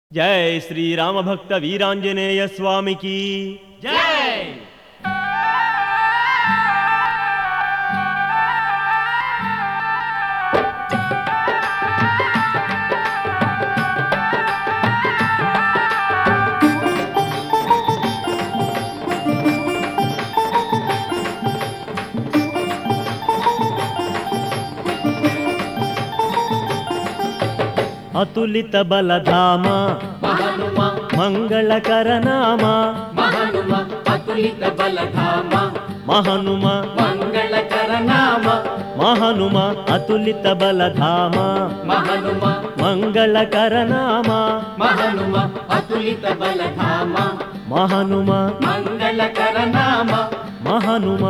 జై శ్రీరామభక్త వీరాంజనేయ స్వామికి జై అతులిత బలధామ మహనుమ మంగళకర నామ మహనుమ అతులిత బలధామ మహనుమ మంగళకర నామ మహనుమ అతులిత బలధామ మహనుమ మంగళకర నామ మహనుమ అతులిత బలధామ మహనుమ మంగళకర నామ మహనుమ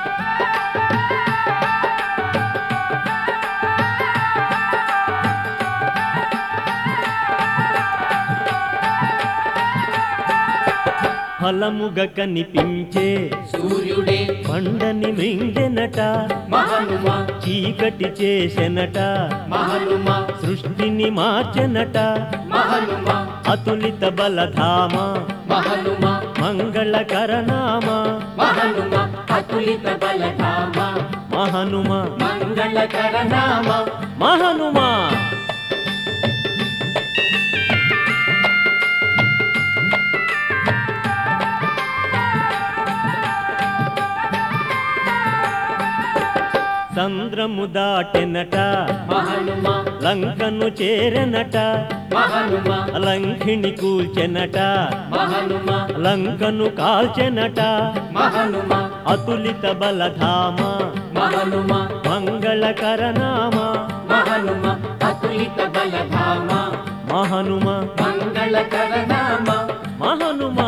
ఫలముగ కనిపించే సూర్యుడే పండని మృంగెనట మహనుమ చీకటి చేసెనట మహనుమ సృష్టిని మార్చెనట మహనుమ అతులిత బలధామ మహనుమ మంగళకర నామ మహనుమ అతులిత బలధామ మహనుమ మంగళకర నామ మహనుమ సంద్రము దాటెనట మహనుమ లంకను చేరెనట మహనుమ లంకిణి కూల్చెనట మహనుమ లంకను కాల్చెనట మహనుమ అతులిత బలధామ మహనుమ మంగళకర నామ మహనుమ అతులిత బలధామ మహనుమ మంగళకర నామ మహనుమ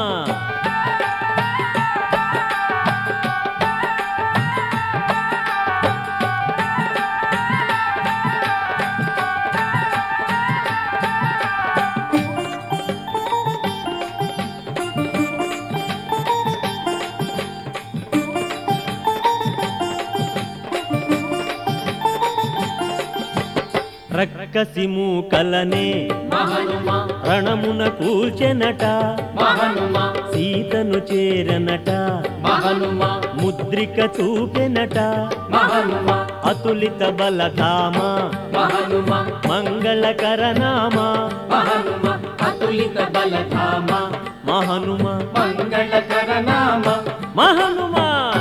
రక్కసి మూకలనే మహనుమ రణమున కూల్చెనట మహనుమ సీతను చేరనట మహనుమ ముద్రిక చూపెనట మహనుమ అతులిత బలధామ మహనుమ మంగళకర నామ మహనుమ అతులిత బలధామ మహనుమ మంగళకర నామ మహనుమ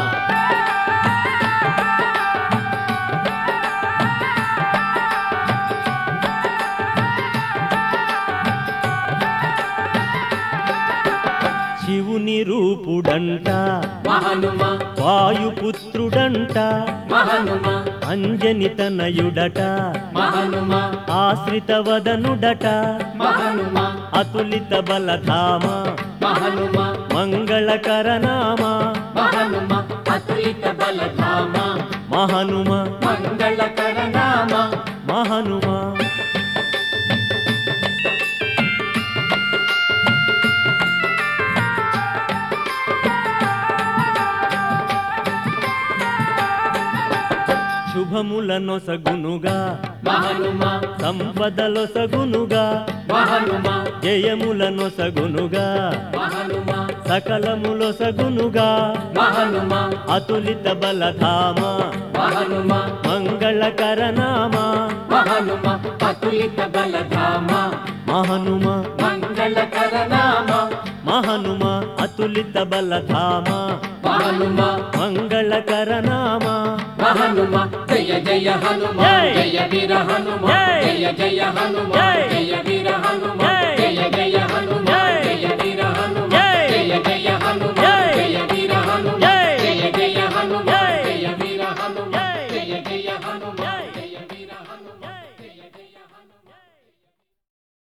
శివుని రూపుడంట మహనుమ వాయుపుత్రుడంట మహనుమ అంజని తనయుడట మహనుమ ఆశ్రితవదనుడట మహనుమ అతులిత బలధామ మహనుమ మంగళకర నామ మహనుమ అతులిత బలధామ మహనుమ మంగళకర నామ మహనుమ శుభములనొసగునుగా మహనుమ సంపదలొసగునుగా మహనుమ జయములనొసగునుగా మహనుమ సకలములొసగునుగా మహనుమ అతులిత బలధామ మహనుమ మంగళకర నామ మహనుమ అతులిత బలధామ మహనుమ మంగళకర నామ మహనుమ అతులిత బలధామ మహనుమ మంగళకర నామ మహనుమ జయ జయ హనుమ జై. జయ వీర హనుమ జై. జయ జయ హనుమ జై. జయ వీర